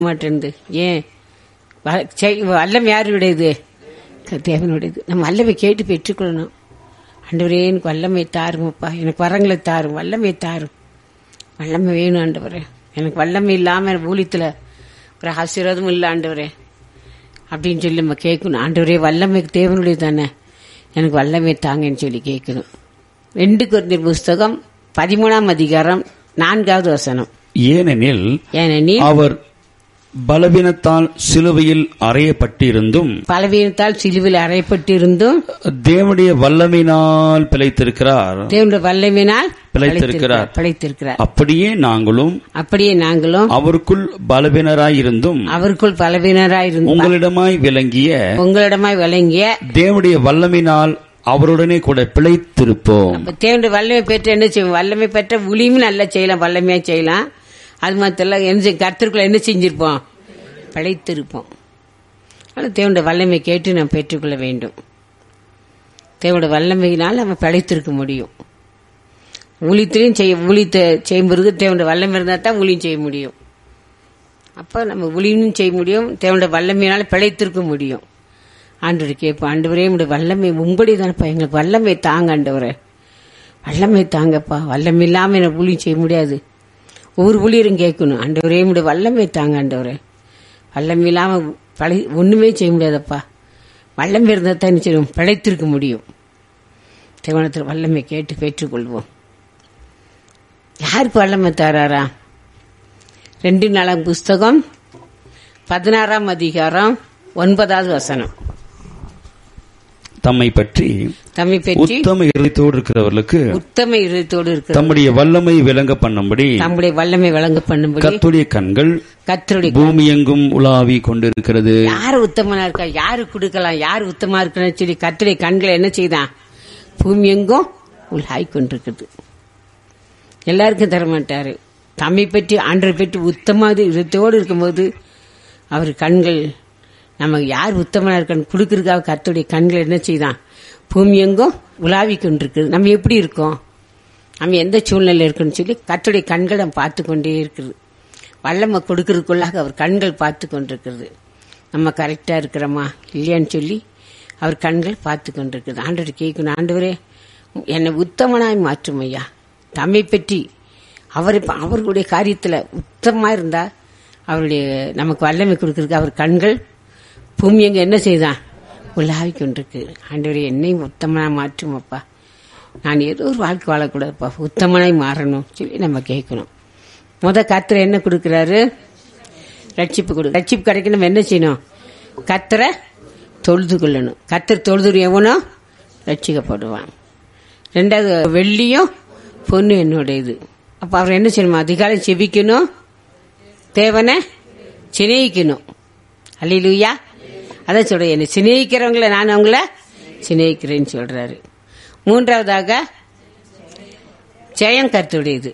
மாட்டேன்து ஏன் வ- செய்- வல்லம் யாருடையது க- தேவனுடையது நம்ம வல்லமை கேட்டு பெற்றுக்கொள்ளணும் ஆண்டவரே எனக்கு வல்லமை தாருமப்பா எனக்கு வரங்களை தாரும் வல்லமை தாரும் வல்லமை வேணும் ஆண்டவரே எனக்கு வல்லமை இல்லாமல் ஊழியத்தில் ஒரு ஆசீர்வாதமும் இல்லை ஆண்டவரே அப்படின்னு சொல்லி நம்ம கேட்கணும் ஆண்டவரே வல்லமை தேவனுடைய தானே எனக்கு வல்லமை தாங்கன்னு சொல்லி கேட்கணும் ரெண்டு குருந்தியர் புஸ்தகம் பதிமூணாம் அதிகாரம் நான்காவது வசனம் ஏனெனில் ஏனெனில் அவர் பலவீனத்தால் சிலுவையில் அறையப்பட்டிருந்தும் பலவீனத்தால் சிலுவில் அறையப்பட்டிருந்தும் தேவனுடைய வல்லமையினால் பிழைத்திருக்கிறார் தேவனுடைய வல்லமையினால் பிழைத்திருக்கிறார். பிழைத்திருக்கிறார் அப்படியே நாங்களும் அப்படியே நாங்களும் அவருக்குள் பலவீனராயிருந்தும் அவருக்குள் பலவீனராயிருந்தோம் உங்களிடமாய் விளங்கிய உங்களிடமாய் விளங்கிய தேவனுடைய வல்லமையினால் அவருடனே கூட பிழைத்திருப்போம் அப்ப தேவனுடைய வல்லமை பெற்ற என்ன செய்வோம் வல்லமை பெற்ற உளியும் நல்லா செய்யலாம் வல்லமையா செய்யலாம் அது மாத்திரம் என்ன செய்யும் கர்த்தருக்குள்ள என்ன செஞ்சிருப்போம் பிழைத்திருப்போம் ஆனால் தேவனுடைய வல்லமை கேட்டு நாம் பெற்றுக்கொள்ள வேண்டும் தேவனுடைய வல்லமையினால் நம்ம பிழைத்திருக்க முடியும் ஊழியத்திலையும் செய்ய ஊழியத்தை செய்யும்போது தேவனுடைய வல்லமை இருந்தால் தான் ஊழியம் செய்ய முடியும் அப்போ நம்ம ஊழியமும் செய்ய முடியும் தேவனுடைய வல்லமையினால பிழைத்திருக்க முடியும் ஆண்டவர் கேட்போம் ஆண்டவரே உடைய வல்லமை உங்களுடைய தானப்பா எங்களுக்கு வல்லமை தாங்க ஆண்டவரே வல்லமை தாங்கப்பா வல்லமை இல்லாமல் எனக்கு ஊழியம் செய்ய முடியாது ஒவ்வொரு ஊழியரும் கேட்கணும் ஆண்டவரே உடைய வல்லமை தாங்க ஆண்டவரே வல்லமை இல்லாமல் பழை ஒன்றுமே செய்ய முடியாதப்பா வல்லமை இருந்தால் தான் என்ன செய்யும் பிழைத்திருக்க முடியும் தேவனத்தில் வல்லமை கேட்டு பெற்றுக்கொள்வோம் யாருக்கு வல்லமை தாராரா ரெண்டு நாளாம் புஸ்தகம் பதினாறாம் அதிகாரம் ஒன்பதாவது வசனம் தம்மை பற்றி தம்மை பற்றி உத்தம இருதயத்தோடு இருக்கிறவர்களுக்கு உத்தம இருதயத்தோடு இருக்கிற தம்முடைய வல்லமை விளங்க பண்ணும்படி தம்முடைய வல்லமை வழங்க பண்ணும்படி கர்த்தருடைய கண்கள் கத்தருடைய பூமி எங்கும் உலாவி கொண்டிருக்கிறது யாரு உத்தமனா இருக்கா யாரு கொடுக்கலாம் யாரு உத்தமா இருக்கணும் சொல்லி கத்தருடைய கண்களை என்ன செய்தான் பூமி எங்கும் உள்ஹாய் கொண்டிருக்குது எல்லாருக்கும் தர மாட்டாரு தம்மை பற்றி ஆண்டரை பற்றி உத்தமாவது இதத்தோடு இருக்கும்போது அவர் கண்கள் நமக்கு யார் உத்தமனா இருக்கணும் கொடுக்கறதுக்காக கத்தருடைய கண்கள் என்ன செய்தான் பூமி எங்கும் உலாவி கொண்டிருக்குது நம்ம எப்படி இருக்கோம் நம்ம எந்த சூழ்நிலை இருக்குன்னு சொல்லி கத்தருடைய கண்கள் நம்ம பார்த்து கொண்டே இருக்குது வல்லமை கொடுக்கறதுக்குள்ளாக அவர் கண்கள் பார்த்து கொண்டிருக்கிறது நம்ம கரெக்டா இருக்கிறோமா இல்லையான்னு சொல்லி அவர் கண்கள் பார்த்து கொண்டிருக்குது ஆண்டவர் கேட்கணும் ஆண்டவரே என்னை உத்தமனாய் மாற்றும் ஐயா தம்மை பற்றி அவர் அவர்களுடைய காரியத்துல உத்தமமா இருந்தா அவருடைய நமக்கு வல்லமை கொடுக்கறதுக்கு அவர் கண்கள் பூமி எங்க என்ன செய்தான் உலாவி கொண்டிருக்கு ஆண்டவரே என்னையும் உத்தமனா மாற்றும் அப்பா நான் ஏதோ ஒரு வாழ்க்கை வாழக்கூடாதுப்பா உத்தமனாய் மாறணும் சொல்லி நம்ம கேட்கணும் முத கத்திர என்ன கொடுக்கறாரு ரட்சிப்பு கொடு ரட்சிப்பு கிடைக்க நம்ம என்ன செய்யணும் கத்தரை தொழுது கொள்ளணும் கத்தர் தொழுது எவனோ ரட்சிக்கப்படுவான் ரெண்டாவது வெள்ளியும் பொண்ணு என்னுடையது அப்ப அவர் என்ன செய்யணும் அதிகாலை செபிக்கணும் தேவனை சிநேகிக்கணும் அல்லையிலுயா அதான் சொல்றேன் என்னை சிநேகிக்கிறவங்கள நான் அவங்கள சிநேகிக்கிறேன்னு சொல்றாரு மூன்றாவதாக ஜெயம் கருத்துடையது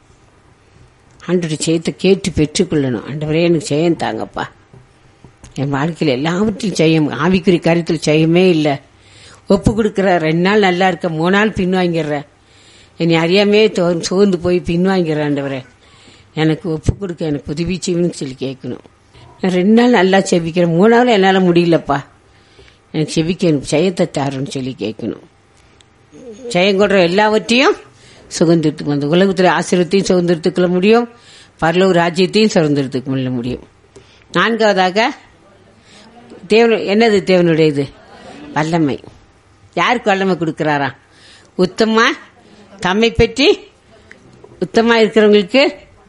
ஆண்டோட ஜெயத்தை கேட்டு பெற்றுக்கொள்ளணும் ஆண்டவரே எனக்கு ஜெயம் தாங்கப்பா என் வாழ்க்கையில் எல்லாவற்றையும் ஜெயம் ஆவிக்குறி காரியத்தில் ஜெயமே இல்லை ஒப்பு கொடுக்குற ரெண்டு நாள் நல்லா இருக்க மூணு நாள் பின்வாங்கிடுற என்னை அறியாமே தோ- சோர்ந்து போய் பின்வாங்கிடுற ஆண்டவரே எனக்கு ஒப்பு கொடுக்க எனக்கு உதவி செய்யணும்னு சொல்லி கேட்கணும் நான் ரெண்டு நாள் நல்லா செபிக்கிறேன் மூணாவது என்னால் முடியலப்பா எனக்கு செபிக்க எனக்கு ஜெயத்தை தாருன்னு சொல்லி கேட்கணும் ஜெயம் கொடுற எல்லாவற்றையும் சுதந்திரத்துக்கு வந்து உலகத்தில் ஆசிரியத்தையும் சுதந்திரத்துக்குள்ள முடியும் பரலோக ராஜ்யத்தையும் சுதந்திரத்துக்கு கொள்ள முடியும் நான்காவதாக தேவன் என்னது தேவனுடையது வல்லமை யாருக்கு வல்லமை கொடுக்கிறாரா உத்தமா தம்மை பற்றி உத்தமா இருக்கிறவங்களுக்கு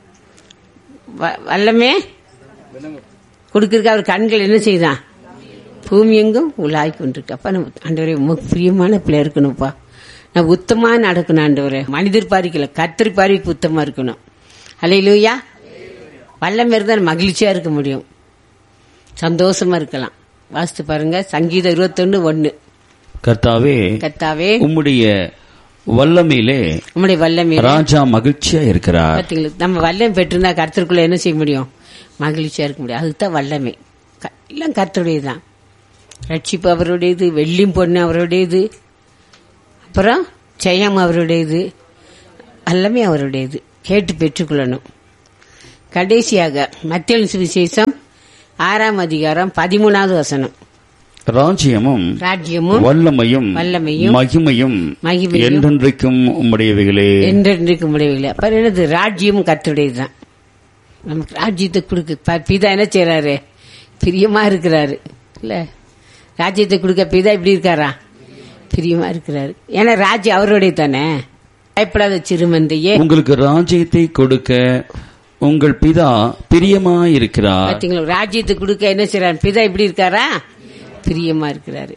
வ- வல்லமே கொடுக்கறதுக்கு அவர் கண்கள் என்ன செய்தான் பூமி எங்கும் உலாய் கொண்டிருக்கு அப்ப நம்ம ஆண்டவரே உமக்கு பிரியமான பிள்ளை இருக்கணும்ப்பா நான் உத்தமா நடக்கணும் ஆண்டவரே மனிதர் பாரிக்கல கத்திரி பாரிக்கு உத்தமா இருக்கணும் அல்லையிலூயா வல்லம் இருந்தால் மகிழ்ச்சியா இருக்க முடியும் சந்தோஷமா இருக்கலாம் வாசித்து பாருங்க சங்கீதம் இருபத்தொன்னு ஒன்னு கர்த்தாவே கத்தாவே உம்முடைய வல்லமையிலே உம்முடைய வல்லமை ராஜா மகிழ்ச்சியா இருக்கிறார் பாத்தீங்களா நம்ம வல்லம் பெற்றிருந்தா கர்த்தருக்குள்ள என்ன செய்ய முடியும் மகிழ்ச்சியா இருக்க முடியும் அதுதான் வல்லமை க- எல்லாம் கர்த்தருடையதுதான் ரட்சிப்பு அவருடையது வெள்ளியும் பொண்ணு அவருடையது அப்புறம் ஜெயம் அவருடையது எல்லாமே அவருடையது கேட்டு பெற்றுக்கொள்ளணும் கடைசியாக மத்திய சுவிசேஷம் ஆறாம் அதிகாரம் பதிமூணாவது வசனம் ராஜ்யமும் ராஜ்யமும் வல்லமையும் வல்லமையும் மகிமையும் மகிமையும் என்றென்றைக்கும் உம்முடையவைகளே என்றென்றைக்கு முடியவில்லை அப்ப என்னது ராஜ்யமும் கத்துடையதுதான் நமக்கு ராஜ்யத்தை கொடுக்க ப- பிதா என்ன செய்யறாரு பிரியமா இருக்கிறாரு இல்ல ராஜ்யத்தை கொடுக்க பிதா இப்படி இருக்காரா பிரியமா இருக்கிறாரு ஏன்னா ராஜ்யம் அவருடைய தானே பயப்படாத சிறுமந்தையே உங்களுக்கு ராஜ்யத்தை கொடுக்க உங்கள் பிதா பிரியமாயிருக்கிறார் பாத்தீங்களா ராஜ்யத்தை கொடுக்க என்ன செய்யறாரு பிதா இப்படி இருக்காரா பிரியமா இருக்கிறாரு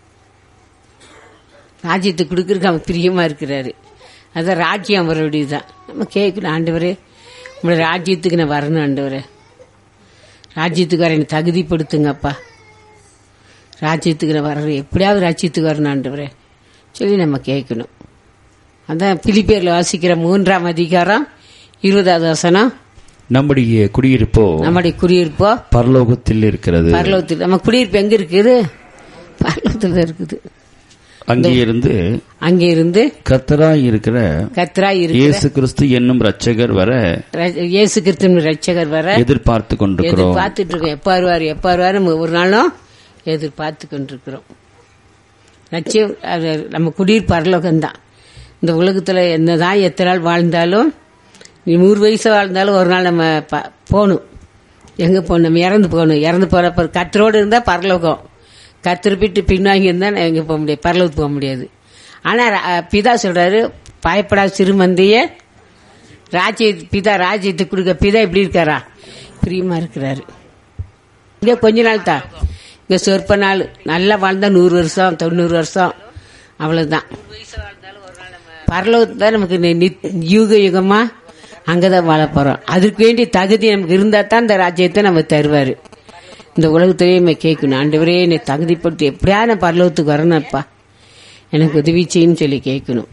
ராஜ்யத்தை கொடுக்கறதுக்கு அவன் பிரியமா இருக்கிறாரு அதான் ராஜ்யம் அவருடையதுதான் நம்ம கேட்கணும் ஆண்டவரே உங்களோட ராஜ்யத்துக்கு நான் வரணும் ஆண்டவரே ராஜ்யத்துக்கு வர என்னை தகுதிப்படுத்துங்கப்பா ராஜ்யத்துக்கு நான் வரணும் எப்படியாவது ராஜ்யத்துக்கு வரணும் ஆண்டவரே சொல்லி நம்ம கேட்கணும் அதான் பிலிப்பேர்ல வாசிக்கிற மூன்றாம் அதிகாரம் இருபதாவது வசனம் நம்முடைய குடியிருப்போ நம்முடைய குடியிருப்போ பரலோகத்தில் இருக்கிறது பரலோகத்தில் நம்ம குடியிருப்பு எங்க இருக்குது பரலோகத்தில் தான் இருக்குது அங்கே இருந்து அங்கே இருந்து கர்த்தராய் இருக்கிற கத்ரா இருக்கிற இயேசு கிறிஸ்து என்னும் ரட்சகர் வர ர- இயேசு கிறிஸ்துவின் ரட்சகர் வர எதிர்பார்த்து கொண்டிருக்கிறோம் எதிர்பார்த்துட்டு இருக்கோம் எப்ப வருவார் எப்ப வருவார் நம்ம ஒரு நாளும் எதிர்பார்த்து கொண்டிருக்கிறோம் லட்சியம் அது நம்ம குடியிருப்பு பரலோகம்தான் இந்த உலகத்துல என்னதான் எத்தனை நாள் வாழ்ந்தாலும் நீ நூறு வயசு வாழ்ந்தாலும் ஒரு நாள் நம்ம ப- போகணும் எங்க போகணும் நம்ம இறந்து போகணும் இறந்து போறப்ப கத்தரோடு இருந்தா பரலோகம் கத்திருப்பிட்டு பின்னாங்கி இருந்தா நான் எங்க போக முடியாது பரலோகத்துக்கு போக முடியாது ஆனா ர- பிதா சொல்றாரு பயப்படாத சிறுமந்தைய ராஜ்ய பிதா ராஜ்யத்தை கொடுக்க பிதா இப்படி இருக்காரா பிரியமா இருக்கிறாரு இங்க கொஞ்ச நாள் தான் இங்க சொற்ப நாள் நல்லா வாழ்ந்தா நூறு வருஷம் தொண்ணூறு வருஷம் அவ்வளவுதான் பரலோகத்துல தான் நமக்கு நி- நித்- யுக யுகமா அங்கதான் வாழ போறோம் அதுக்கு வேண்டிய தகுதி நமக்கு இருந்தா தான் இந்த ராஜ்யத்தை நம்ம தருவாரு இந்த உலகத்திலேயே நம்ம கேட்கணும் ஆண்டவரே என்னை தகுதிப்படுத்தி எப்படியா நான் பரலோகத்துக்கு வரணும்ப்பா எனக்கு உதவி செய்யுன்னு சொல்லி கேட்கணும்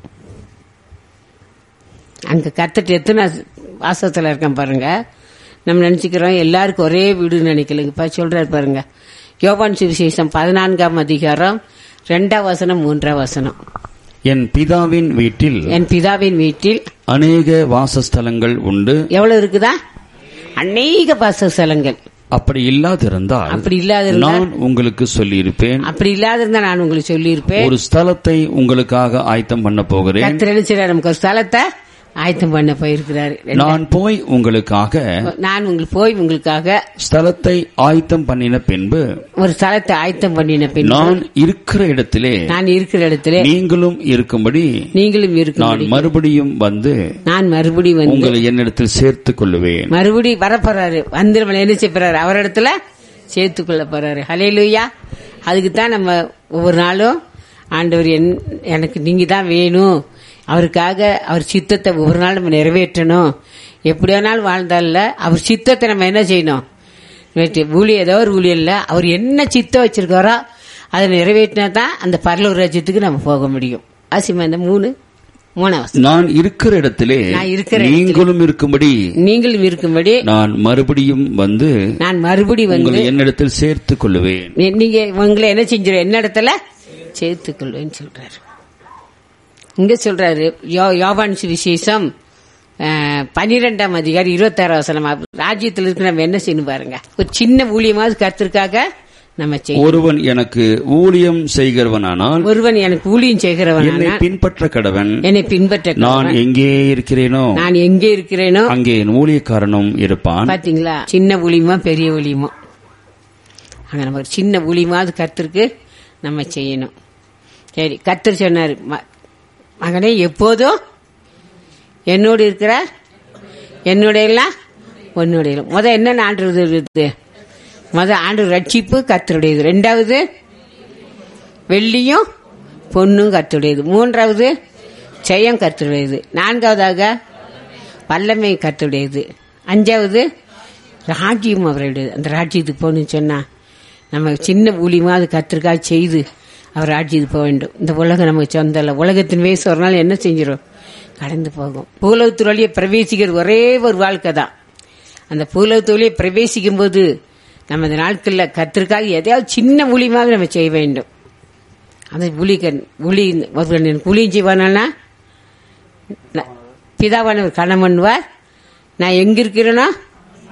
அங்க கத்துட்டு எத்தனை வாசத்துல இருக்கேன் பாருங்க நம்ம நினைச்சுக்கிறோம் எல்லாருக்கும் ஒரே வீடுன்னு நினைக்கலங்கப்பா சொல்றாரு பாருங்க யோபான் சுவிசேஷம் பதினான்காம் அதிகாரம் ரெண்டாம் வசனம் மூன்றாம் வசனம் என் பிதாவின் வீட்டில் என் பிதாவின் வீட்டில் அநேக வாசஸ்தலங்கள் உண்டு எவ்வளவு இருக்குதா அநேக வாசஸ்தலங்கள் அப்படி இல்லாதிருந்தால் அப்படி இல்லாதிருந்தா நான் உங்களுக்கு சொல்லியிருப்பேன் அப்படி இல்லாதிருந்தா நான் உங்களுக்கு சொல்லியிருப்பேன் ஒரு ஸ்தலத்தை உங்களுக்காக ஆயத்தம் பண்ண போகிறேன் கத்திர நினைச்சிடாரு நமக்கு ஒரு ஸ்தலத்தை ஆயத்தம் பண்ண போயிருக்கிறாரு நான் போய் உங்களுக்காக நான் உங்களுக்கு போய் உங்களுக்காக ஸ்தலத்தை ஆயத்தம் பண்ணின பின்பு ஒரு ஸ்தலத்தை ஆயத்தம் பண்ணின பின் நான் இருக்கிற இடத்திலே நான் இருக்கிற இடத்துல நீங்களும் இருக்கும்படி நீங்களும் நான் இருக்கும் மறுபடியும் வந்து நான் மறுபடி வந்து உங்களை என்னிடத்தில் சேர்த்துக் கொள்ளுவேன் மறுபடி வரப்போறாரு வந்து நம்மளை என்ன செய்ய போறாரு அவரிடத்துல சேர்த்து கொள்ள போறாரு ஹலேலூயா அதுக்கு தான் நம்ம ஒவ்வொரு நாளும் ஆண்டவர் என் எனக்கு நீங்க தான் வேணும் அவருக்காக அவர் சித்தத்தை ஒவ்வொரு நாள் நம்ம நிறைவேற்றணும் எப்படி வேணாலும் வாழ்ந்தால அவர் சித்தத்தை நம்ம என்ன செய்யணும் நிறைவேற்றி- ஊழியம் ஏதோ ஒரு ஊழியம் இல்ல அவர் என்ன சித்தம் வச்சிருக்காரோ அதை நிறைவேற்றினா தான் அந்த பரலூர் ராஜ்யத்துக்கு நம்ம போக முடியும் ஆசிமா இந்த மூணு மூணாவது நான் இருக்கிற இடத்திலே நான் இருக்கிற நீங்களும் இருக்கும்படி நீங்களும் இருக்கும்படி நான் மறுபடியும் வந்து நான் மறுபடி வந்து உங்களை என்னிடத்தில் சேர்த்துக் கொள்ளுவேன் நீ- நீங்க உங்களை என்ன செஞ்சிரு என்ன இடத்துல சேர்த்துக்கொள்வேன்னு சொல்றாரு இங்க சொல்றாரு யோ- யோவான் சுவிசேஷம் அஹ், பன்னிரெண்டாம் அதிகாரி இருபத்தாறாம் வசனம் ராஜ்யத்தில் இருக்கு நம்ம என்ன செய்யணும் பாருங்க ஒரு சின்ன ஊழியமாவது கருத்திற்காக நம்ம செய்யணும் ஒருவன் எனக்கு ஊழியம் செய்கிறவனானால் ஒருவன் எனக்கு ஊழியம் செய்கிறவன் என்னை பின்பற்ற கடவன் என்னை பின்பற்ற நான் எங்கே இருக்கிறேனோ நான் எங்கே இருக்கிறேனோ அங்கே என் ஊழியக்காரனும் இருப்பான் பாத்தீங்களா சின்ன ஊழியமா பெரிய ஊழியமோ அங்க நம்ம ஒரு சின்ன ஊழியமாவது கத்திற்கு நம்ம செய்யணும் சரி கத்தர் சொன்னாரு "ம- மகனே எப்போதும் என்னோடு இருக்கிற என்னுடைய எல்லாம் உன்னுடைய எல்லாம்." முத என்ன ஆண்டு இருக்குது முத ஆண்டு ரட்சிப்பு கத்தருடையது ரெண்டாவது வெள்ளியும் பொண்ணும் கத்துடையது மூன்றாவது ஜெயம் கத்துடையது நான்காவதாக வல்லமை கத்துடையது அஞ்சாவது ராஜ்யம் அவருடையது அந்த ராஜ்யத்துக்கு போகணும்னு சொன்னா நம்ம சின்ன ஊழியமா அது கத்திரிக்காய் செய்து அவர் ராஜ்யத்துக்கு போக வேண்டும் இந்த உலகம் நமக்கு சொந்தம் இல்லை உலகத்தின் வயசு ஒரு நாள் என்ன செஞ்சிடும் கடந்து போகும் பூலகத்து வழியை பிரவேசிக்கிறது ஒரே ஒரு வாழ்க்கை தான் அந்த பூலகத்து வழியை பிரவேசிக்கும் போது நம்ம இந்த நாட்களில் கத்திரிக்காய் எதையாவது சின்ன ஊழியமாக நம்ம செய்ய வேண்டும் அந்த ஊழியக்கன் ஊழி ஒருவன் எனக்கு ஊழியம் செய்வானா பிதாவானவர் கணம் பண்ணுவார் நான் எங்க இருக்கிறேனோ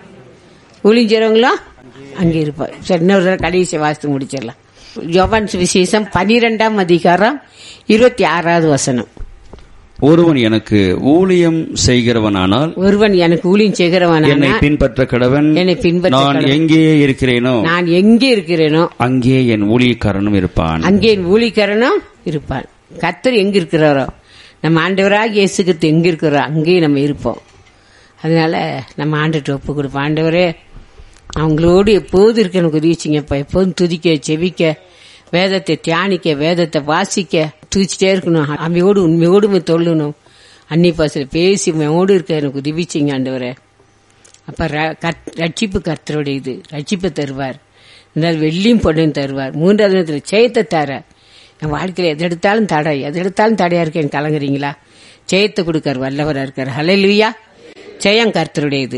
ஊழிஞ்சவங்களும் அங்கே இருப்பார் சரி இன்னொரு தடவை கடைசி வாசித்து முடிச்சிடலாம் யோவான் விசேஷம் பனிரெண்டாம் அதிகாரம் இருபத்தி ஆறாவது வசனம் ஒருவன் எனக்கு ஊழியம் செய்கிறவனானால் ஒருவன் எனக்கு ஊழியம் என்னை செய்கிறவனான பின்பற்ற கடவன் என்னை பின்பற்ற நான் கடவன். எங்கே இருக்கிறேனோ நான் எங்கே இருக்கிறேனோ அங்கே என் ஊழியக்காரனும் இருப்பான் அங்கே என் ஊழியக்காரனும் இருப்பான் கத்தர் எங்க இருக்கிறாரோ நம்ம ஆண்டவராக இயேசுக்கு எங்க இருக்கிறோ அங்கேயும் நம்ம இருப்போம் அதனால நம்ம ஆண்டுட்டு ஒப்பு கொடுப்போம் ஆண்டவரே அவங்களோடு எப்போது இருக்க எனக்கு உதவிச்சிங்கப்பா எப்போதும் துதிக்க செவிக்க வேதத்தை தியானிக்க வேதத்தை வாசிக்க துதிச்சிட்டே இருக்கணும் அம்மையோடு உண்மையோடு உண்மை தொல்லணும் அன்னி பாசல பேசி உண்மையோடு இருக்க எனக்கு உதவிச்சிங்க ஆண்டவரே அப்ப ர- கத்- ரட்சிப்பு கர்த்தருடைய இது ரட்சிப்பை தருவார் ரெண்டாவது வெள்ளியும் பொண்ணையும் தருவார் மூன்றாவது நேரத்துல ஜெயத்தை தர என் வாழ்க்கையில எது எடுத்தாலும் தடை எது எடுத்தாலும் தடையா இருக்கேன் கலங்குறீங்களா ஜெயத்தை கொடுக்கார் வல்லவரா இருக்கார் ஹalleluya ஜெயம் கர்த்தருடையது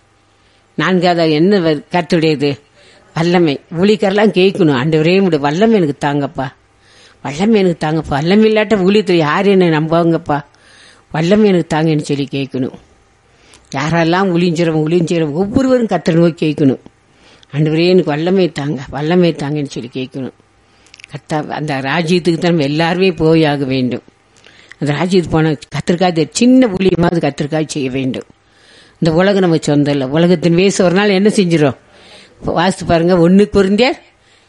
நான்காவது என்ன வ- கர்த்தருடையது வல்லமை ஊழிக்கரெல்லாம் கேட்கணும் ஆண்டவரே உடைய வல்லமை எனக்கு தாங்கப்பா வல்லமை எனக்கு தாங்கப்பா வல்லமை இல்லாட்ட ஊழியத்தில் யார் என்ன நம்புவாங்கப்பா வல்லமை எனக்கு தாங்கன்னு சொல்லி கேட்கணும் யாரெல்லாம் ஒளிஞ்சிரும் ஒளிஞ்சிரும் ஒவ்வொருவரும் கத்தர் நோக்கி கேட்கணும் ஆண்டவரே எனக்கு வல்லமை தாங்க வல்லமை தாங்கன்னு சொல்லி கேட்கணும் கத்தா அந்த ராஜ்யத்துக்கு தான் நம்ம எல்லாருமே போய் ஆக வேண்டும் அந்த ராஜ்யத்துக்கு போன கத்திரிக்காய் சின்ன ஊழியமாவது கத்திரிக்காய் செய்ய வேண்டும் இந்த உலகம் நம்ம சொந்தம் இல்லை உலகத்தின் வேசு ஒரு நாள் என்ன செஞ்சிடும் வாசித்து பாருங்க ஒன்னு பொருந்தியார்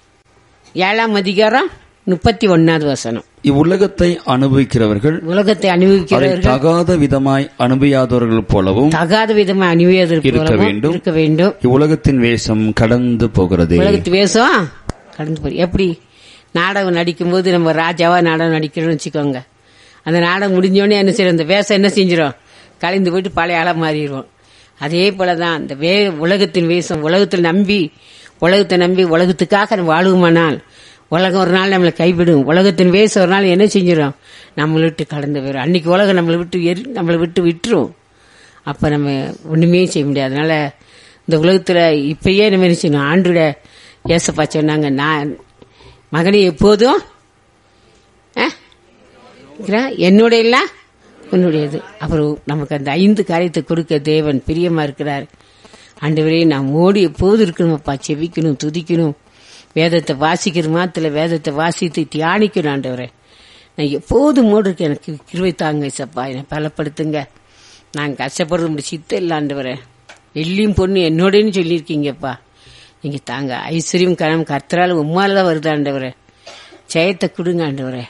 ஏழாம் அதிகாரம் முப்பத்தி ஒன்னாவது வசனம் இவ்வுலகத்தை அனுபவிக்கிறவர்கள் உலகத்தை அதை அனுபவிக்கிறவர்கள் தகாத விதமாய் அனுபவியாதவர்கள் போலவும் தகாத விதமா அணிவியதற்கு இருக்க வேண்டும். இருக்க வேண்டும் இவ்வுலகத்தின் வேஷம் கடந்து போகிறது உலகத்து வேஷம் கடந்து போய் எப்படி நாடகம் நடிக்கும்போது நம்ம ராஜாவா நாடகம் நடிக்கிறோம்னு வச்சுக்கோங்க அந்த நாடகம் முடிஞ்சோடனே என்ன செய்யறோம் அந்த வேஷம் என்ன செஞ்சிடும் கலைந்து போயிட்டு பழைய ஆளா மாறிடுவோம் அதே போலதான் இந்த வே உலகத்தின் வேஷம் உலகத்தில் நம்பி உலகத்தை நம்பி உலகத்துக்காக நம்ம வாழுவோமானால் உலகம் ஒரு நாள் நம்மளை கைவிடும் உலகத்தின் வேஷம் ஒரு நாள் என்ன செஞ்சிடும் நம்மளை விட்டு கடந்து போயிடும் அன்னைக்கு உலகம் நம்மளை விட்டு எரி நம்மளை விட்டு விட்டுரும் அப்ப நம்ம ஒண்ணுமே செய்ய முடியாது அதனால இந்த உலகத்துல இப்பயே நம்ம என்ன செய்யணும் ஆண்டுட ஏசப்பா சொன்னாங்க நான் மகனை எப்போதும் அஹ், இருக்கிறான். என்னோட இல்ல உன்னுடையது அப்புறம் நமக்கு அந்த ஐந்து காரியத்தை கொடுக்க தேவன் பிரியமா இருக்கிறார் ஆண்டவரே நாம் ஓடி எப்போது இருக்கணுமப்பா செவிக்கணும் துதிக்கணும் வேதத்தை வாசிக்கிற மாத்திர வேதத்தை வாசித்து தியானிக்கணும் ஆண்டவரே நான் எப்போதும் மோடு இருக்கு எனக்கு கிருவை தாங்க சப்பா என்னை பலப்படுத்துங்க நான் கஷ்டப்படுறது முடிச்சு சித்த இல்லாண்டவரே வெள்ளியும் பொண்ணு என்னோடன்னு சொல்லியிருக்கீங்கப்பா நீங்க தாங்க ஐஸ்வர்யம் கணம் கர்த்தரால உம்மால தான் வருதாண்டவரே ஜெயத்தை கொடுங்க ஆண்டவரே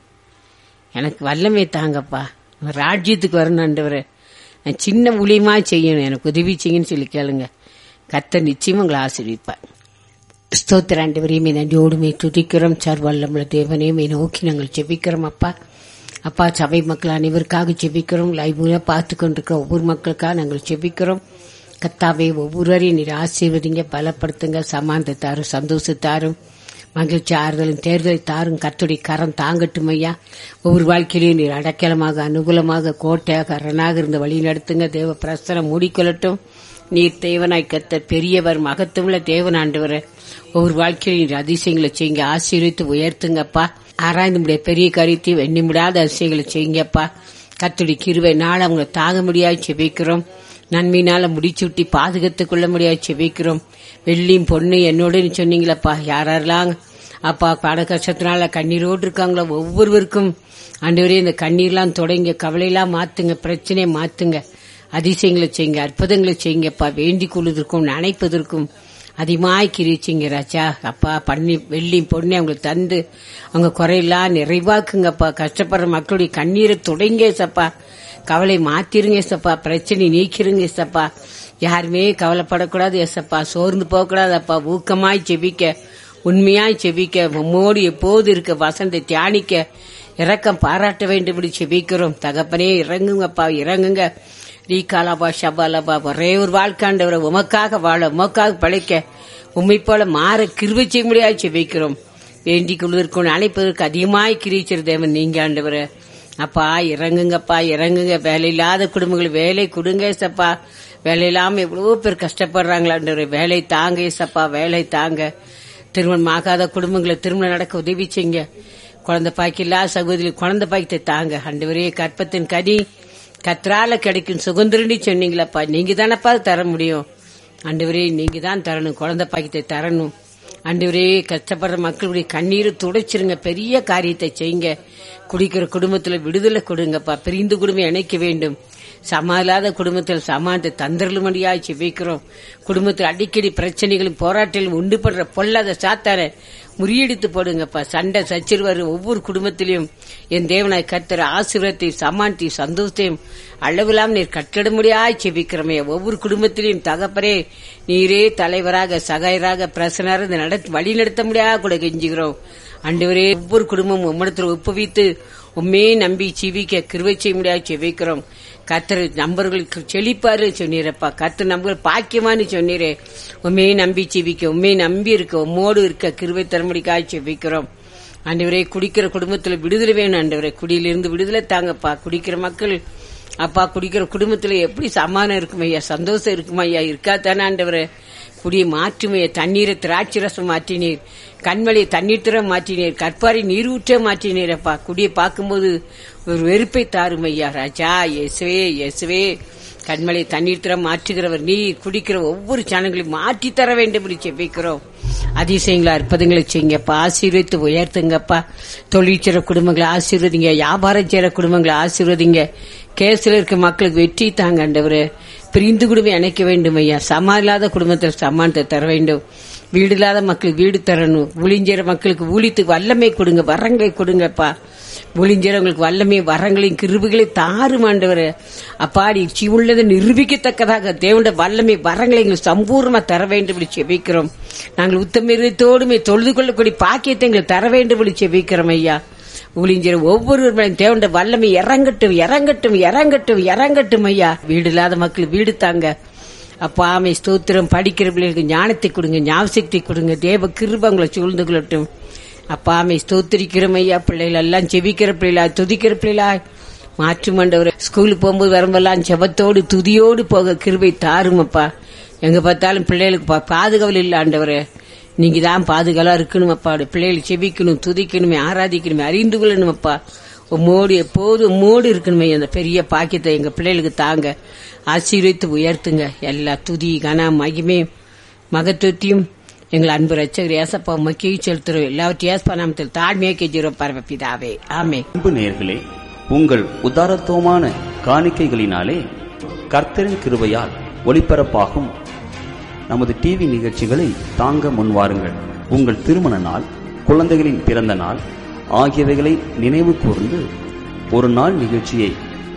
எனக்கு வல்லமை தாங்கப்பா நான் ராஜ்யத்துக்கு வரணும் ஆண்டவரே நான் சின்ன ஊழியமா செய்யணும் எனக்கு உதவி செய்யுன்னு சொல்லி கேளுங்க கர்த்தர் நிச்சயமா உங்களை ஆசீர்விப்பார் ஸ்தோத்திர ஆண்டவரையுமே நன்றியோடுமே துதிக்கிறோம் சார் வல்லமுள்ள தேவனையுமே நோக்கி நாங்கள் ஜெபிக்கிறோம் அப்பா அப்பா சபை மக்கள் அனைவருக்காக ஜெபிக்கிறோம் லைவ் மூலம் பார்த்து கொண்டிருக்கிற ஒவ்வொரு மக்களுக்காக நாங்கள் ஜெபிக்கிறோம் கத்தாவை ஒவ்வொருவரையும் நீர் ஆசீர்வதிங்க பலப்படுத்துங்க சமாந்த தாரும் சந்தோஷத்தாரும் மகிழ்ச்சி ஆறுதலும் தேர்தலை தாரும் கத்துடைய கரம் தாங்கட்டும் ஐயா ஒவ்வொரு வாழ்க்கையிலையும் நீர் அடைக்கலமாக அனுகூலமாக கோட்டையாக அரணாக இருந்த வழி நடத்துங்க தேவ பிரசனம் மூடிக்கொள்ளட்டும் நீர் தேவனாய் கத்த பெரியவர் மகத்துவமுள்ள தேவன் ஆண்டவர் ஒவ்வொரு வாழ்க்கையிலும் நீர் அதிசயங்களை செய்யுங்க ஆசீர்வித்து உயர்த்துங்கப்பா ஆராய்ந்து முடிய பெரிய காரியத்தையும் எண்ணி முடியாத அதிசயங்களை செய்யுங்கப்பா கத்துடைய கிருவை நாள் அவங்க தாங்க முடியாது செபிக்கிறோம் நன்மையினால முடிச்சு விட்டு பாதுகாத்துக் கொள்ள முடியாது செபிக்கிறோம் வெள்ளியும் பொண்ணு என்னோட சொன்னீங்களப்பா யாரெல்லாம் அப்பா பண கஷ்டத்தினால கண்ணீரோடு இருக்காங்களோ ஒவ்வொருவருக்கும் ஆண்டவரே இந்த கண்ணீர்லாம் தொடங்க கவலையெல்லாம் மாத்துங்க பிரச்சனையை மாத்துங்க அதிசயங்களை செய்யுங்க அற்புதங்களை செய்யுங்கப்பா வேண்டிக் கொள்வதற்கும் நினைப்பதற்கும் அதிகமாய் கிரிச்சிங்க ராஜா அப்பா பண்ணி வெள்ளி பொண்ணு அவங்களுக்கு தந்து அவங்க குறையெல்லாம் நிறைவாக்குங்கப்பா கஷ்டப்படுற மக்களுடைய கண்ணீரை தொடங்க சப்பா கவலை மாத்திருங்க சப்பா பிரச்சனை நீக்கிருங்க சப்பா யாருமே கவலைப்படக்கூடாது எசப்பா சோர்ந்து போகக்கூடாது அப்பா ஊக்கமாய் செபிக்க உண்மையாய் செபிக்க உம்மோடு எப்போது இருக்க வசந்தை தியானிக்க இரக்கம் பாராட்ட வேண்டும் இப்படி செபிக்கிறோம் தகப்பனே இறங்குங்கப்பா இறங்குங்க ரீகாலாபா ஷபாலாபா ஒரே ஒரு வாழ்க்காண்டவரை உமக்காக வாழ உமக்காக பழைக்க உம்மை போல மாற கிருபை செய்ய முடியாது செபிக்கிறோம் வேண்டிக் கொள்வதற்கு அழைப்பதற்கு அதிகமாய் கிரீச்சர் தேவன் நீங்க ஆண்டவரை அப்பா இறங்குங்கப்பா இறங்குங்க வேலை இல்லாத குடும்பங்கள் வேலை கொடுங்க சப்பா வேலை இல்லாம எவ்வளவோ பேர் கஷ்டப்படுறாங்களான்ற வேலை தாங்க சப்பா வேலை தாங்க திருமணம் ஆகாத குடும்பங்களை திருமணம் நடக்க உதவி செய்யுங்க குழந்தை பாக்கி இல்லாத சகோதரி குழந்தை பாக்கியத்தை தாங்க அண்டவரே கற்பத்தின் கனி கத்ரால கிடைக்கும் சுதந்திரன்னு சொன்னீங்களப்பா நீங்க தானப்பா தர முடியும் ஆண்டவரே நீங்க தான் தரணும் குழந்தை பாக்கியத்தை தரணும் ஆண்டவரே கஷ்டப்படுற மக்களுடைய கண்ணீரை துடைச்சிருங்க பெரிய காரியத்தை செய்யுங்க குடிக்கிற குடும்பத்துல விடுதலை கொடுங்கப்பா பிரிந்து குடும்பம் இணைக்க வேண்டும் சமாளாத குடும்பத்தில் சமானத்தை தந்திரலுமடியாய் செபிக்கிறோம் குடும்பத்தில் அடிக்கடி பிரச்சனைகளும் போராட்டங்களும் உண்டு பண்ற பொல்லாத சாத்தார முறியடித்து போடுங்கப்பா சண்டை சச்சிறுவர் ஒவ்வொரு குடும்பத்திலையும் என் தேவனாய் கர்த்தர் ஆசீர்வாதத்தையும் சமானத்தையும் சந்தோஷத்தையும் அளவிலாம் நீர் கட்டிடமுடியாய் செபிக்கிறோமே ஒவ்வொரு குடும்பத்திலையும் தகப்பரே நீரே தலைவராக சகாயராக பிரசனராக இந்த நடத்தி வழி நடத்த முடியாத கூட கெஞ்சுகிறோம் ஆண்டவரே ஒவ்வொரு குடும்பமும் உம்மிடத்தில் ஒப்புவித்து உண்மையே நம்பி ஜீவிக்க கிருவை செய்ய முடியாது செவிக்கிறோம் கத்தர் நம்பர்களுக்கு செழிப்பாரு சொன்னீரப்பா கத்தர் நம்பர்கள் பாக்கியமானு சொன்னீரே உண்மையை நம்பி ஜீவிக்க உண்மையை நம்பி இருக்க உம்மோடு இருக்க கிருவை தரமுடிக்காய் செவிக்கிறோம் ஆண்டவரே குடிக்கிற குடும்பத்துல விடுதலை வேணும் ஆண்டவரே குடியிலிருந்து விடுதலை தாங்கப்பா குடிக்கிற மக்கள் அப்பா குடிக்கிற குடும்பத்துல எப்படி சமாதானம் இருக்கும் ஐயா சந்தோஷம் இருக்கும் ஐயா இருக்காதானே ஆண்டவரே குடியை மாற்றுமைய தண்ணீரை திராட்சை ரசம் மாற்றினீர் கண்மலையை தண்ணீர் திற மாற்றினீர் கற்பாரி நீர் ஊற்ற மாற்றினீர் அப்பா குடியை பார்க்கும்போது ஒரு வெறுப்பை தாரும் ஐயா ராஜா இயேசுவே இயேசுவே கண்மலை தண்ணீர் திற மாற்றுகிறவர் நீர் குடிக்கிற ஒவ்வொரு சனங்களையும் மாற்றி தர வேண்டும் என்று செபிக்கிறோம் அதிசயங்களா அற்புதங்களை செய்யுங்கப்பா ஆசீர்வதித்து உயர்த்துங்கப்பா தொழில் செய்ற குடும்பங்களை ஆசீர்வதிங்க வியாபாரம் செய்யற குடும்பங்களை ஆசீர்வதிங்க கேஸ்ல இருக்க மக்களுக்கு வெற்றி தாங்க ஆண்டவரே பிரிந்து குடும்பம் இணைக்க வேண்டும் ஐயா சமா இல்லாத குடும்பத்தில் சமானத்தை தர வேண்டும் வீடு இல்லாத மக்களுக்கு வீடு தரணும் ஊழிஞ்சேர மக்களுக்கு ஊழித்துக்கு வல்லமை கொடுங்க வரங்களை கொடுங்கப்பா ஊழிஞ்சேரவங்களுக்கு வல்லமை வரங்களையும் கிருபுகளையும் தாரும் ஆண்டவரே அப்பா நீ உள்ளதை நிரூபிக்கத்தக்கதாக தேவனுடைய வல்லமை வரங்களை எங்களுக்கு சம்பூர்ணமா தர வேண்டும் என்று செபிக்கிறோம் நாங்கள் உத்தமத்தோடுமே தொழுது கொள்ளக்கூடிய பாக்கியத்தை எங்களுக்கு தர வேண்டும் என்று செபிக்கிறோம் ஐயா ஊழிஞ்சர் ஒவ்வொருவரும் தேவண்ட வல்லமை இறங்கட்டும் இறங்கட்டும் இறங்கட்டும் இறங்கட்டும் ஐயா வீடு இல்லாத மக்கள் வீடு தாங்க அப்பா ஆமை ஸ்தோத்திரம் படிக்கிற பிள்ளைகளுக்கு ஞானத்தை கொடுங்க ஞாபகத்தை கொடுங்க தேவ கிருபங்களை சூழ்ந்து கொள்ளட்டும் அப்பா ஆமை ஸ்தோத்திரிக்கிறோம் ஐயா பிள்ளைகள் எல்லாம் செபிக்கிற பிள்ளைகளா துதிக்கிற பிள்ளைகளா மாற்று மண்டவர் ஸ்கூலுக்கு போகும்போது வரும்போதெல்லாம் செபத்தோடு துதியோடு போக கிருபை தாரும் அப்பா எங்க பார்த்தாலும் பிள்ளைகளுக்கு பா- பாதுகாவல் இல்லை ஆண்டவரே நீங்க தான் பாதுகாலா இருக்கணும் அப்பா பிள்ளைகளை செபிக்கணும் துதிக்கணுமே ஆராதிக்கணுமே அறிந்து கொள்ளணும் அப்பா உம்மோடு எப்போதும் உம்மோடு இருக்கணுமே அந்த பெரிய பாக்கியத்தை எங்க பிள்ளைகளுக்கு தாங்க ஆசீர்வித்து உயர்த்துங்க எல்லா துதி கன மகிமே மகத்துவத்தையும் எங்கள் அன்பு ரச்சகர் ஏசப்பா மக்கியை செலுத்துறோம் எல்லாவற்றையும் ஏசப்பா நாமத்தில் தாழ்மையாக கெஞ்சிரோம் பரமபிதாவே ஆமே அன்பு நேயர்களே உங்கள் உதாரத்துவமான காணிக்கைகளினாலே கர்த்தரின் கிருபையால் ஒளிபரப்பாகும் நமது டிவி நிகழ்ச்சிகளை தாங்க முன்வாருங்கள் உங்கள் திருமண நாள் குழந்தைகளின் பிறந்த நாள் ஆகியவைகளை நினைவு கூர்ந்து ஒரு நாள் நிகழ்ச்சியை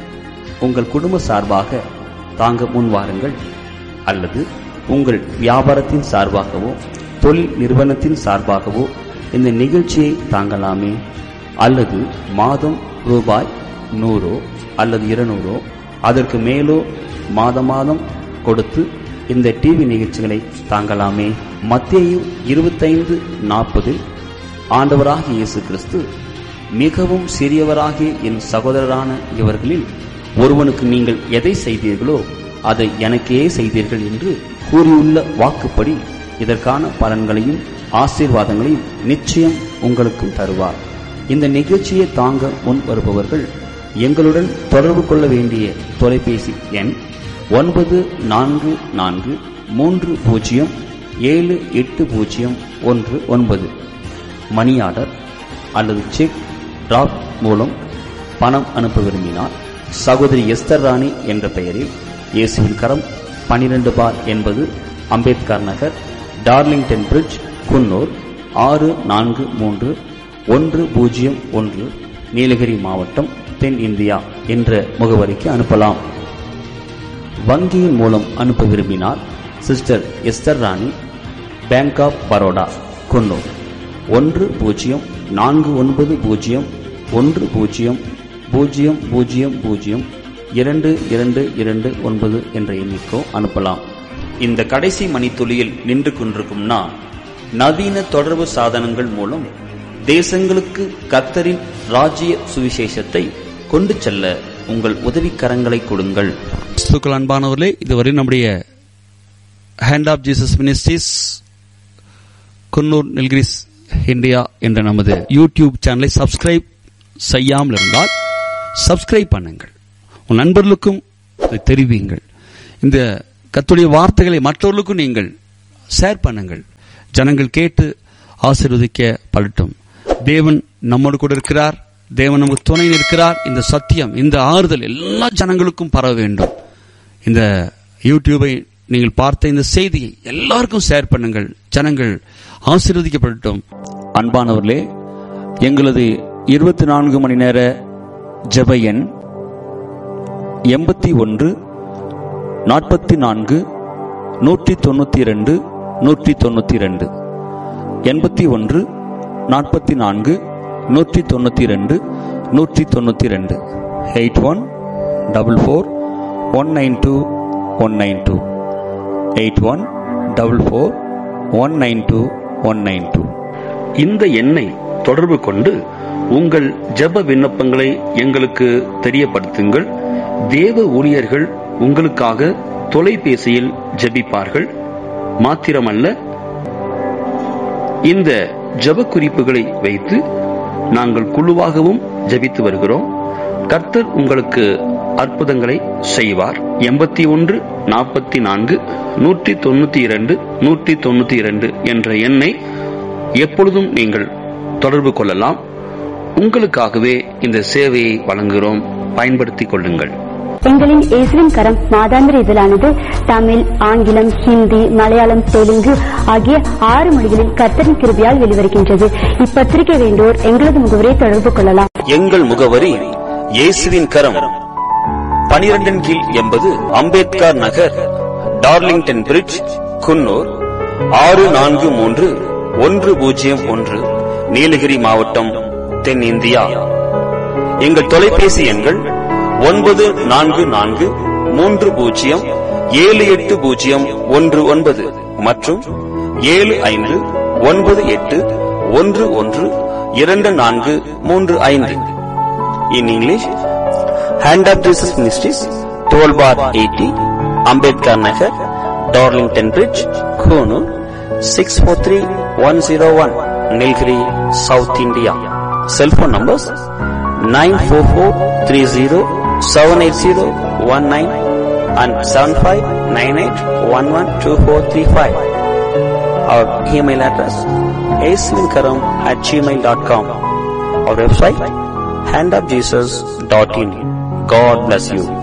உங்கள் குடும்ப சார்பாக தாங்க முன்வாருங்கள் அல்லது உங்கள் வியாபாரத்தின் சார்பாகவோ தொழில் நிறுவனத்தின் சார்பாகவோ இந்த நிகழ்ச்சியை தாங்கலாமே அல்லது மாதம் ரூபாய் நூறோ அல்லது இருநூறோ அதற்கு மேலோ மாத மாதம் கொடுத்து இந்த டிவி நிகழ்ச்சிகளை தாங்கலாமே மத்தேயு இருபத்தைந்து நாற்பதில் ஆண்டவராகிய இயேசு கிறிஸ்து மிகவும் சிறியவராகிய என் சகோதரரான இவர்களில் ஒருவனுக்கு நீங்கள் எதை செய்தீர்களோ அதை எனக்கே செய்தீர்கள் என்று கூறியுள்ள வாக்குப்படி இதற்கான பலன்களையும் ஆசீர்வாதங்களையும் நிச்சயம் உங்களுக்கும் தருவார் இந்த நிகழ்ச்சியை தாங்க முன் வருபவர்கள் எங்களுடன் தொடர்பு கொள்ள வேண்டிய தொலைபேசி எண் ஒன்பது நான்கு நான்கு மூன்று பூஜ்ஜியம் ஏழு எட்டு பூஜ்ஜியம் ஒன்று ஒன்பது மணி ஆர்டர் அல்லது செக் டிராப் மூலம் பணம் அனுப்ப விரும்பினால் சகோதரி எஸ்தர் ராணி என்ற பெயரில் இயேசுவின் கரம் 12 பார் என்பது அம்பேத்கர் நகர் டார்லிங்டன் பிரிட்ஜ் குன்னூர் ஆறு நான்கு மூன்று ஒன்று பூஜ்ஜியம் ஒன்று நீலகிரி மாவட்டம் தென் இந்தியா என்ற முகவரிக்கு அனுப்பலாம் வங்கியின் மூலம் அனுப்ப விரும்பினால் sister Esther Rani bank of Baroda Coonoor ஒன்று பூஜ்ஜியம் நான்கு ஒன்பது பூஜ்ஜியம் ஒன்று பூஜ்ஜியம் பூஜ்ஜியம் பூஜ்ஜியம் பூஜ்ஜியம் இரண்டு இரண்டு இரண்டு ஒன்பது என்ற எண்ணிக்கோ அனுப்பலாம் இந்த கடைசி மணித்துளியில் நின்று கொண்டிருக்கும் நான் நவீன தொடர்பு சாதனங்கள் மூலம் தேசங்களுக்கு கத்தரின் ராஜ்ய சுவிசேஷத்தை கொண்டு செல்ல உங்கள் உதவிக்கரங்களை கொடுங்கள் கிறிஸ்துக்கள் அன்பானவர்களே இதுவரை நம்முடைய hand of Jesus ministries Coonoor Nilgiris India என்ற நமது யூடியூப் சேனலை சப்ஸ்கிரைப் செய்யாமல் இருந்தால் சப்ஸ்கிரைப் பண்ணுங்கள் உன் நண்பர்களுக்கும் இதை தெரிவியுங்கள் இந்த கத்துடைய வார்த்தைகளை மற்றவர்களுக்கும் நீங்கள் ஷேர் பண்ணுங்கள் ஜனங்கள் கேட்டு ஆசீர்வதிக்கப்படட்டும் தேவன் நம்மோடு கூட இருக்கிறார் தேவன் நமக்கு துணை இருக்கிறார் இந்த சத்தியம் இந்த ஆறுதல் எல்லா ஜனங்களுக்கும் பரவ வேண்டும் இந்த யூடியூபை நீங்கள் பார்த்த இந்த செய்தியை எல்லாருக்கும் ஷேர் பண்ணுங்கள் ஜனங்கள் ஆசீர்வதிக்கப்படட்டும் அன்பானவர்களே எங்களது இருபத்தி நான்கு மணி நேர ஜெப எண் எண்பத்தி ஒன்று நாற்பத்தி நான்கு நூற்றி தொண்ணூற்றி ரெண்டு நூற்றி தொண்ணூற்றி ரெண்டு எண்பத்தி ஒன்று நாற்பத்தி நான்கு நூற்றி தொண்ணூற்றி ரெண்டு நூற்றி தொண்ணூற்றி ரெண்டு eight one double four one nine two one nine two eight one double four one nine two one nine two இந்த எண்ணை தொடர்பு கொண்டு உங்கள் ஜெப விண்ணப்பங்களை எங்களுக்கு தெரியப்படுத்துங்கள் தேவ ஊழியர்கள் உங்களுக்காக தொலைபேசியில் ஜெபிப்பார்கள் மாத்திரமல்ல இந்த ஜெப குறிப்புகளை வைத்து நாங்கள் குழுவாகவும் ஜெபித்து வருகிறோம் கர்த்தர் உங்களுக்கு அற்புதங்களை செய்வார் எண்பத்தி ஒன்று நாற்பத்தி நான்கு நூற்றி தொண்ணூத்தி இரண்டு நூற்றி தொண்ணூத்தி இரண்டு என்ற எண்ணை எப்பொழுதும் நீங்கள் தொடர்பு கொள்ளலாம் உங்களுக்காகவே இந்த சேவையை வழங்குகிறோம் பயன்படுத்திக் கொள்ளுங்கள் எங்களின் இயேசுவின் கரம் மாதாந்திர இதழானது தமிழ் ஆங்கிலம் ஹிந்தி மலையாளம் தெலுங்கு ஆகிய ஆறு மொழிகளில் கர்த்தரின் கிருபையால் வெளிவருகின்றது இப்பத்திரிகை வேண்டோர் எங்களது முகவரை தொடர்பு கொள்ளலாம் எங்கள் முகவரி இயேசுவின் கரம் பனிரெண்டின் கீழ் எண்பது அம்பேத்கர் நகர் டார்லிங்டன் பிரிட்ஜ் குன்னூர் ஆறு நான்கு மூன்று ஒன்று பூஜ்ஜியம் ஒன்று நீலகிரி மாவட்டம் தென்னிந்தியா எங்கள் தொலைபேசி எண்கள் ஒன்பது நான்கு நான்கு மூன்று பூஜ்ஜியம் ஏழு எட்டு பூஜ்ஜியம் ஒன்று ஒன்பது மற்றும் ஏழு ஐந்து ஒன்பது எட்டு ஒன்று ஒன்று இரண்டு நான்கு மூன்று ஐந்து in English hand of Jesus ministries twelve bar eighty Ambedkar Nagar Darlington bridge Coonoor six four three one zero one Nilgiri south India cellphone numbers nine four four three zero seven eight zero one nine and seven five nine eight one one two four three five our email address aslinkaram at Gmail dot com our website handofjesus.in. God bless you.